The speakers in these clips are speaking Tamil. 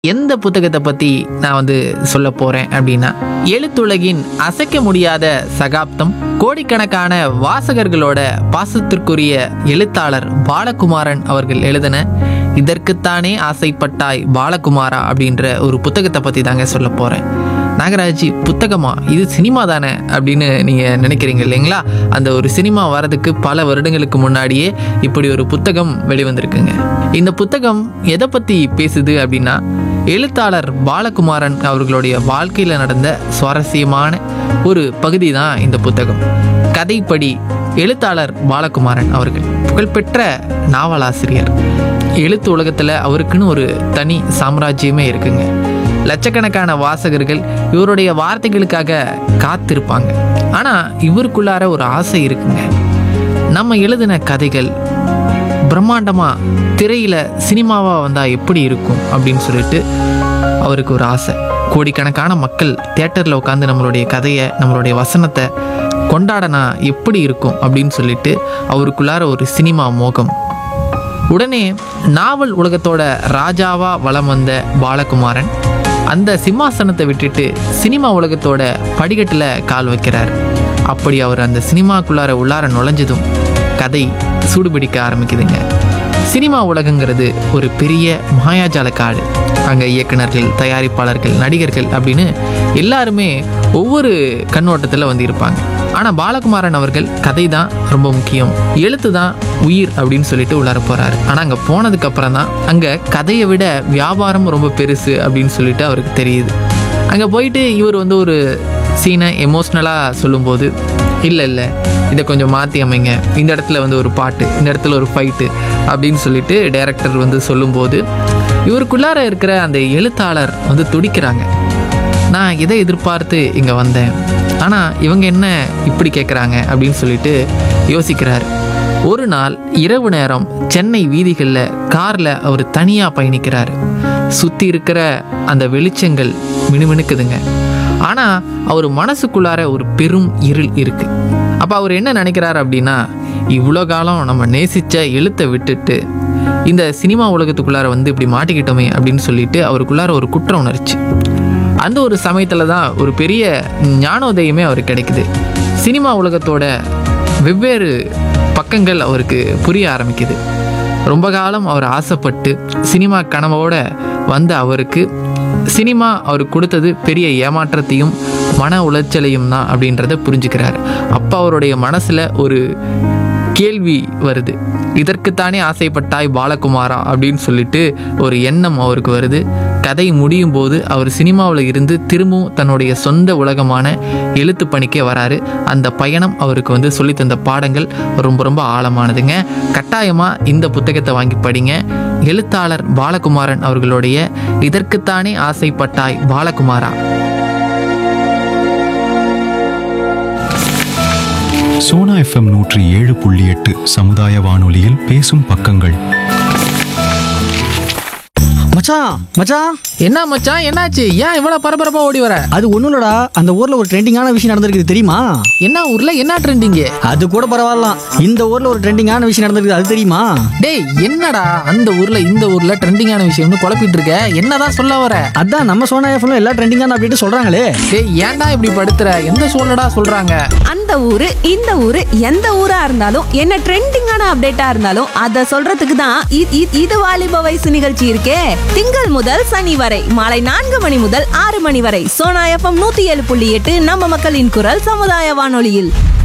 எந்த புத்தகத்தை பற்றி நான் வந்து சொல்ல போகிறேன் அப்படின்னா எழுத்துலகின் அசைக்க முடியாத சகாப்தம் கோடிக்கணக்கான வாசகர்களோட பாசத்திற்குரிய எழுத்தாளர் பாலகுமாரன் அவர்கள் எழுதின இதற்குத்தானே ஆசைப்பட்டாய் பாலகுமாரா அப்படின்ற ஒரு புத்தகத்தை பற்றி தாங்க சொல்ல போகிறேன் நாகராஜ் புத்தகமா இது சினிமா தானே அப்படின்னு நீங்கள் நினைக்கிறீங்க இல்லைங்களா அந்த ஒரு சினிமா வரதுக்கு பல வருடங்களுக்கு முன்னாடியே இப்படி ஒரு புத்தகம் வெளிவந்திருக்குங்க இந்த புத்தகம் எதை பற்றி பேசுது அப்படின்னா எழுத்தாளர் பாலகுமாரன் அவர்களுடைய வாழ்க்கையில் நடந்த சுவாரஸ்யமான ஒரு பகுதி தான் இந்த புத்தகம் கதைப்படி எழுத்தாளர் பாலகுமாரன் அவர்கள் புகழ்பெற்ற நாவலாசிரியர் எழுத்து உலகத்தில் அவருக்குன்னு ஒரு தனி சாம்ராஜ்யமே இருக்குங்க லட்சக்கணக்கான வாசகர்கள் இவருடைய வார்த்தைகளுக்காக காத்திருப்பாங்க ஆனால் இவருக்குள்ளார ஒரு ஆசை இருக்குங்க நம்ம எழுதின கதைகள் பிரம்மாண்டமாக திரையில் சினிமாவாக வந்தால் எப்படி இருக்கும் அப்படின்னு சொல்லிட்டு அவருக்கு ஒரு ஆசை கோடிக்கணக்கான மக்கள் தேட்டரில் உட்காந்து நம்மளுடைய கதையை நம்மளுடைய வசனத்தை கொண்டாடனா எப்படி இருக்கும் அப்படின்னு சொல்லிட்டு அவருக்குள்ளார ஒரு சினிமா மோகம் உடனே நாவல் உலகத்தோட ராஜாவா வலம் வந்த பாலகுமாரன் அந்த சிம்மாசனத்தை விட்டுட்டு சினிமா உலகத்தோட படிக்கட்டில் கால் வைக்கிறார் அப்படி அவர் அந்த சினிமாக்குள்ளார உள்ளார நுழைஞ்சதும் கதை சூடுபிடிக்க ஆரம்பிக்குதுங்க சினிமா உலகங்கிறது ஒரு பெரிய மாயாஜால காடு அங்கே இயக்குனர்கள் தயாரிப்பாளர்கள் நடிகர்கள் அப்படின்னு எல்லாருமே ஒவ்வொரு கண்ணோட்டத்தில் வந்து இருப்பாங்க ஆனால் பாலகுமாரன் அவர்கள் கதை தான் ரொம்ப முக்கியம் எழுத்து தான் உயிர் அப்படின்னு சொல்லிட்டு உள்ளார போகிறாரு ஆனால் அங்கே போனதுக்கு அப்புறம் தான் அங்கே கதையை விட வியாபாரம் ரொம்ப பெருசு அப்படின்னு சொல்லிட்டு அவருக்கு தெரியுது அங்கே போயிட்டு இவர் வந்து ஒரு சீனை எமோஷ்னலாக சொல்லும்போது இல்லை இல்லை இதை கொஞ்சம் மாற்றி அமைங்க இந்த இடத்துல வந்து ஒரு பாட்டு இந்த இடத்துல ஒரு ஃபைட்டு அப்படின்னு சொல்லிட்டு டைரக்டர் வந்து சொல்லும்போது இவருக்குள்ளார இருக்கிற அந்த எழுத்தாளர் வந்து துடிக்கிறாங்க நான் இதை எதிர்பார்த்து இங்கே வந்தேன் ஆனால் இவங்க என்ன இப்படி கேட்குறாங்க அப்படின்னு சொல்லிட்டு யோசிக்கிறார் ஒரு நாள் இரவு நேரம் சென்னை வீதிகளில் காரில் அவர் தனியாக பயணிக்கிறார் சுற்றி இருக்கிற அந்த வெளிச்சங்கள் மினுமினுக்குதுங்க ஆனால் அவர் மனசுக்குள்ளார ஒரு பெரும் இருள் இருக்கு அப்போ அவர் என்ன நினைக்கிறார் அப்படின்னா இவ்வளோ காலம் நம்ம நேசித்த எழுத்தை விட்டுட்டு இந்த சினிமா உலகத்துக்குள்ளார வந்து இப்படி மாட்டிக்கிட்டோமே அப்படின்னு சொல்லிட்டு அவருக்குள்ளார ஒரு குற்ற உணர்ச்சி அந்த ஒரு சமயத்தில் தான் ஒரு பெரிய ஞானோதயமே அவருக்கு கிடைக்குது சினிமா உலகத்தோட வெவ்வேறு பக்கங்கள் அவருக்கு புரிய ஆரம்பிக்குது ரொம்ப காலம் அவர் ஆசைப்பட்டு சினிமா கனவோட வந்த அவருக்கு சினிமா அவர் கொடுத்தது பெரிய ஏமாற்றத்தையும் மன உளைச்சலையும் தான் அப்படின்றத புரிஞ்சுக்கிறார் அப்போ அவருடைய மனசில் ஒரு கேள்வி வருது இதற்குத்தானே ஆசைப்பட்டாய் பாலகுமாரா அப்படின்னு சொல்லிட்டு ஒரு எண்ணம் அவருக்கு வருது கதை முடியும் போது அவர் சினிமாவில் இருந்து திரும்பவும் தன்னுடைய சொந்த உலகமான எழுத்து பணிக்கே வராரு அந்த பயணம் அவருக்கு வந்து சொல்லி தந்த பாடங்கள் ரொம்ப ரொம்ப ஆழமானதுங்க கட்டாயமாக இந்த புத்தகத்தை வாங்கி படிங்க எழுத்தாளர் பாலகுமாரன் அவர்களுடைய இதற்குத்தானே ஆசைப்பட்டாய் பாலகுமாரா சோனா எஃப்எம் நூற்றி ஏழு புள்ளி எட்டு சமுதாய வானொலியில் பேசும் பக்கங்கள் மச்சான் மச்சான் என்ன மச்சான் என்னாச்சு ஏன் இவ்வளோ பரபரப்பாக ஓடி வர அது ஒன்றும் இல்லடா அந்த ஊர்ல ஒரு ட்ரெண்டிங்கான விஷயம் நடந்திருக்குது தெரியுமா என்ன ஊரில் என்ன ட்ரெண்டிங்கு அது கூட பரவாயில்லாம் இந்த ஊர்ல ஒரு ட்ரெண்டிங்கான விஷயம் நடந்திருக்குது அது தெரியுமா டேய் என்னடா அந்த ஊர்ல இந்த ஊர்ல ட்ரெண்டிங்கான விஷயம்னு குழப்பிட்டு இருக்க என்னதான் சொல்ல வர அதான் நம்ம சோனா எஃப்எம்ல எல்லா ட்ரெண்டிங்கான அப்படின்ட்டு சொல்றாங்களே டேய் ஏன்டா இப்படி படுத்துற எந்த சூழ்நிலடா சொல்றாங்க அந்த ஊரு இந்த ஊரு எந்த ஊரா இருந்தாலும் என்ன ட்ரெண்டிங்கான அப்டேட்டா இருந்தாலும் அத சொல்றதுக்கு தான் இ- இ- இது வாலிப வயசு நிகழ்ச்சி இருக்கே திங்கள் முதல் சனி வரை மாலை நான்கு மணி முதல் ஆறு மணி வரை சோனா எஃப்எம் நூத்தி ஏழு புள்ளி எட்டு நம்ம மக்களின் குரல் சமுதாய வானொலியில்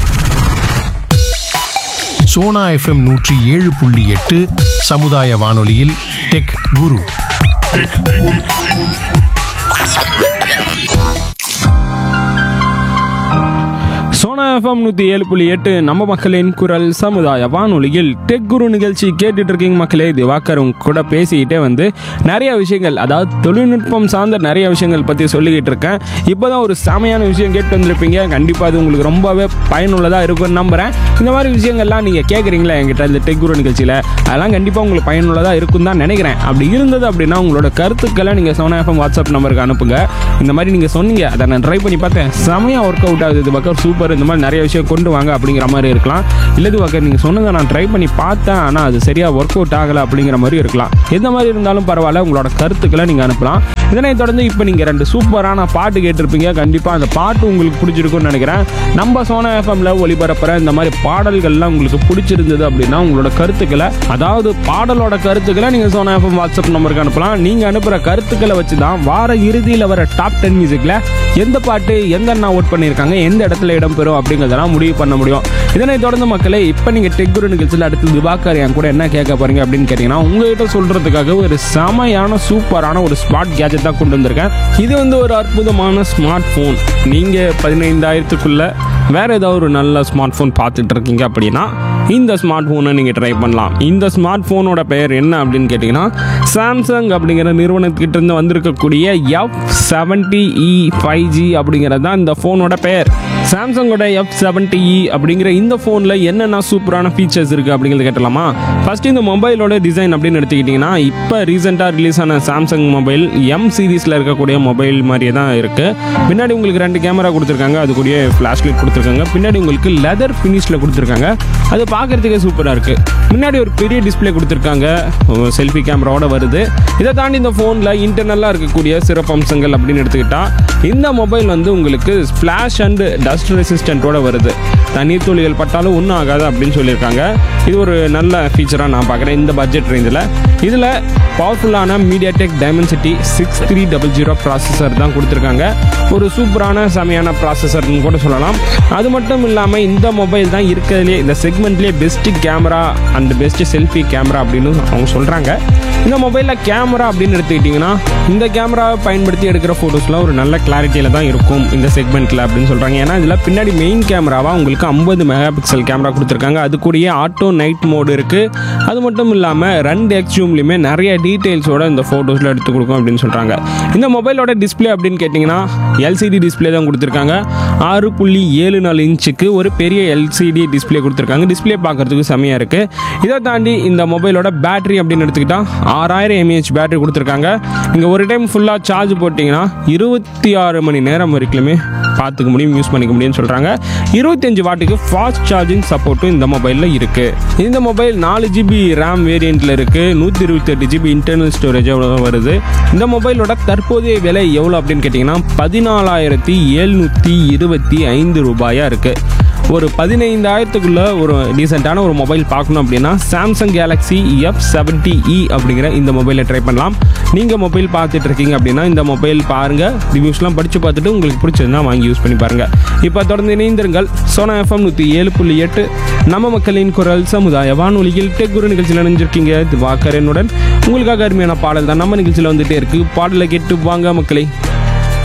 சோனா எஃப்எம் நூற்றி ஏழு புள்ளி எட்டு சமுதாய வானொலியில் டெக் குரு சோனா எஃப்எம் நூற்றி ஏழு புள்ளி எட்டு நம்ம மக்களின் குரல் சமுதாய வானொலியில் டெக் குரு நிகழ்ச்சி கேட்டுட்டு இருக்கீங்க மக்களே திவாகர் உங்க கூட பேசிக்கிட்டே வந்து நிறைய விஷயங்கள் அதாவது தொழில்நுட்பம் சார்ந்த நிறைய விஷயங்கள் பற்றி சொல்லிக்கிட்டு இருக்கேன் இப்போ தான் ஒரு செமையான விஷயம் கேட்டு வந்திருப்பீங்க கண்டிப்பாக அது உங்களுக்கு ரொம்பவே பயனுள்ளதாக இருக்கும்னு நம்புகிறேன் இந்த மாதிரி விஷயங்கள்லாம் நீங்கள் கேட்குறீங்களா என்கிட்ட இந்த டெக் குரு நிகழ்ச்சியில் அதெல்லாம் கண்டிப்பாக உங்களுக்கு பயனுள்ளதாக இருக்கும் தான் நினைக்கிறேன் அப்படி இருந்தது அப்படின்னா உங்களோட கருத்துக்களை நீங்கள் சோனா எஃப்எம் வாட்ஸ்அப் நம்பருக்கு அனுப்புங்க இந்த மாதிரி நீங்கள் சொன்னீங்க அதை நான் ட்ரை பண்ணி பார்த்தேன் செமையாக ஒர்க் அவுட் ஆகுது இது பக்கம் சூப்பர் இந்த மாதிரி நிறைய விஷயம் கொண்டு வாங்க அப்படிங்கிற மாதிரி இருக்கலாம் இல்லை திவாகர் நீங்கள் சொன்னதை நான் ட்ரை பண்ணி பார்த்தேன் ஆனால் அது சரியாக ஒர்க் அவுட் ஆகலை அப்படிங்கிற மாதிரி இருக்கலாம் எந்த மாதிரி இருந்தாலும் பரவாயில்ல உங்களோட கருத்துக்களை நீங்கள் அனுப்பலாம் இதனைத் தொடர்ந்து இப்போ நீங்கள் ரெண்டு சூப்பரான பாட்டு கேட்டிருப்பீங்க கண்டிப்பாக அந்த பாட்டு உங்களுக்கு பிடிச்சிருக்கும்னு நினைக்கிறேன் நம்ம சோனா எஃப்எம்ல ஒளிபரப்புற இந்த மாதிரி பாடல்கள்லாம் உங்களுக்கு பிடிச்சிருந்தது அப்படின்னா உங்களோட கருத்துக்களை அதாவது பாடலோட கருத்துக்களை நீங்கள் சோனா எஃப்எம் வாட்ஸ்அப் நம்பருக்கு அனுப்பலாம் நீங்கள் அனுப்புகிற கருத்துக்களை வச்சு தான் வார இறுதியில் வர டாப் டென் மியூசிக்கில் எந்த பாட்டு எந்த அண்ணா ஓட் பண்ணியிருக்காங்க எந்த இடத்துல இடம்பெறும் அப்படிங்கிறதெல்லாம் முடிவு பண்ண முடியும் இதனை தொடர்ந்து மக்களே இப்போ நீங்கள் டெக்குரு நிகழ்ச்சியில் அடுத்து திவாகர் என் கூட என்ன கேட்க போறீங்க அப்படின்னு கேட்டிங்கன்னா உங்ககிட்ட சொல்கிறதுக்காக ஒரு செமையான சூப்பரான ஒரு ஸ்மார்ட் கேஜெட் தான் கொண்டு வந்திருக்கேன் இது வந்து ஒரு அற்புதமான ஸ்மார்ட் ஃபோன் நீங்கள் பதினைந்தாயிரத்துக்குள்ள வேற ஏதாவது ஒரு நல்ல ஸ்மார்ட் ஃபோன் பார்த்துட்டு இருக்கீங்க அப்படின்னா இந்த ஸ்மார்ட் ஃபோனை நீங்கள் ட்ரை பண்ணலாம் இந்த ஸ்மார்ட் ஃபோனோட பெயர் என்ன அப்படின்னு கேட்டிங்கன்னா சாம்சங் அப்படிங்கிற நிறுவனத்துக்கிட்ட இருந்து வந்திருக்கக்கூடிய F seventy E five G அப்படிங்கிறது தான் இந்த ஃபோனோட பெயர் சாம்சங்கோட எஃப் செவன்டி இ அப்படிங்கிற இந்த ஃபோனில் என்னென்ன சூப்பரான ஃபீச்சர்ஸ் இருக்குது அப்படிங்கிறது கேட்டலாமா ஃபர்ஸ்ட் இந்த மொபைலோட டிசைன் அப்படின்னு எடுத்துக்கிட்டிங்கன்னா இப்போ ரீசெண்டாக ரிலீஸ் ஆன சாம்சங் மொபைல் எம் சீரீஸில் இருக்கக்கூடிய மொபைல் மாதிரியே தான் இருக்குது பின்னாடி உங்களுக்கு ரெண்டு கேமரா கொடுத்துருக்காங்க அது கூடயே ஃப்ளாஷ் லைட் கொடுத்துருக்காங்க பின்னாடி உங்களுக்கு லெதர் ஃபினிஷில் கொடுத்துருக்காங்க அது பார்க்கறதுக்கே சூப்பராக இருக்குது முன்னாடி ஒரு பெரிய டிஸ்ப்ளே கொடுத்துருக்காங்க செல்ஃபி கேமராவோட வருது இதை தாண்டி இந்த ஃபோனில் இன்டர்னலாக இருக்கக்கூடிய சிறப்பம்சங்கள் அப்படின்னு எடுத்துக்கிட்டா இந்த மொபைல் வந்து உங்களுக்கு ஸ்ப்ளாஷ் அண்ட் டஸ்ட் ரெசிஸ்டண்ட்டோட வருது தண்ணீர் துளிகள் பட்டாலும் ஒன்றும் ஆகாது அப்படின்னு சொல்லியிருக்காங்க இது ஒரு நல்ல ஃபீச்சராக நான் பார்க்குறேன் இந்த பட்ஜெட் ரேஞ்சில் இதில் பவர்ஃபுல்லான MediaTek Dimensity six three double zero processor தான் கொடுத்துருக்காங்க ஒரு சூப்பரான செமையான ப்ராசஸர்னு கூட சொல்லலாம் அது மட்டும் இல்லாமல் இந்த மொபைல் தான் இருக்கிறதுலே இந்த செக்மெண்ட்லேயே best camera and best selfie camera அப்படின்னு அவங்க சொல்கிறாங்க இந்த மொபைலில் கேமரா அப்படின்னு எடுத்துக்கிட்டிங்கன்னா இந்த கேமராவை பயன்படுத்தி எடுக்கிற ஃபோட்டோஸ்லாம் ஒரு நல்ல கிளாரிட்டியில் தான் இருக்கும் இந்த செக்மெண்ட்டில் அப்படின்னு சொல்கிறாங்க ஏன்னா இதில் பின்னாடி மெயின் கேமராவாக உங்களுக்கு ஐம்பது மெகா பிக்சல் கேமரா கொடுத்துருக்காங்க அது கூடயே ஆட்டோ நைட் மோடு இருக்குது அது மட்டும் இல்லாமல் ரெண்டு எக்ஸ்ட்ரூம்லையுமே நிறைய டீட்டெயில்ஸோட இந்த ஃபோட்டோஸில் எடுத்து கொடுக்கும் அப்படின்னு சொல்கிறாங்க இந்த மொபைலோட டிஸ்ப்ளே அப்படின்னு கேட்டிங்கன்னா எல்சிடி டிஸ்ப்ளே தான் கொடுத்துருக்காங்க ஆறு புள்ளி ஏழு நாலு இன்ச்சுக்கு ஒரு பெரிய எல்சிடி டிஸ்ப்ளே கொடுத்துருக்காங்க டிஸ்ப்ளே பார்க்கறதுக்கு செமையாக இருக்குது இதை தாண்டி இந்த மொபைலோட பேட்டரி அப்படின்னு எடுத்துக்கிட்டா ஆறாயிரம் எம்ஏஹெச் பேட்டரி கொடுத்துருக்காங்க நீங்கள் ஒரு டைம் ஃபுல்லாக சார்ஜ் போட்டிங்கன்னா இருபத்தி ஆறு மணி நேரம் வரைக்குமே பார்த்துக்க முடியும் யூஸ் பண்ணிக்க முடியும்னு சொல்கிறாங்க இருபத்தஞ்சு வாட்டுக்கு ஃபாஸ்ட் சார்ஜிங் சப்போர்ட்டும் இந்த மொபைலில் இருக்குது இந்த மொபைல் நாலு ஜிபி ரேம் வேரியண்ட்டில் இருக்குது நூற்றி இருபத்தெட்டு ஜிபி இன்டர்னல் ஸ்டோரேஜ் வருது இந்த மொபைலோட தற்போதைய விலை எவ்வளோ அப்படின்னு கேட்டிங்கன்னா பதினாலாயிரத்தி எழுநூற்றி இருபத்தி ஐந்து ரூபாயாக இருக்குது ஒரு பதினைந்தாயிரத்துக்குள்ள ஒரு டீசெண்டான ஒரு மொபைல் பார்க்கணும் அப்படின்னா Samsung Galaxy F seventy E அப்படிங்கிற இந்த மொபைலை ட்ரை பண்ணலாம் நீங்கள் மொபைல் பார்த்துட்டு இருக்கீங்க அப்படின்னா இந்த மொபைல் பாருங்கள் ரிவ்யூஸ்லாம் படித்து பார்த்துட்டு உங்களுக்கு பிடிச்சிருந்தா வாங்கி யூஸ் பண்ணி பாருங்கள் இப்போ தொடர்ந்து இணைந்திருங்கள் சோனா எஃப்எம் நூற்றி ஏழு புள்ளி எட்டு நம்ம மக்களின் குரல் சமுதாய வானொலியில் டெக் குரு நிகழ்ச்சியில் நினைஞ்சிருக்கீங்க இது வாக்கரனுடன் உங்களுக்காக அருமையான பாடல் தான் நம்ம நிகழ்ச்சியில் வந்துட்டே இருக்கு பாடலை கேட்டு வாங்க மக்களை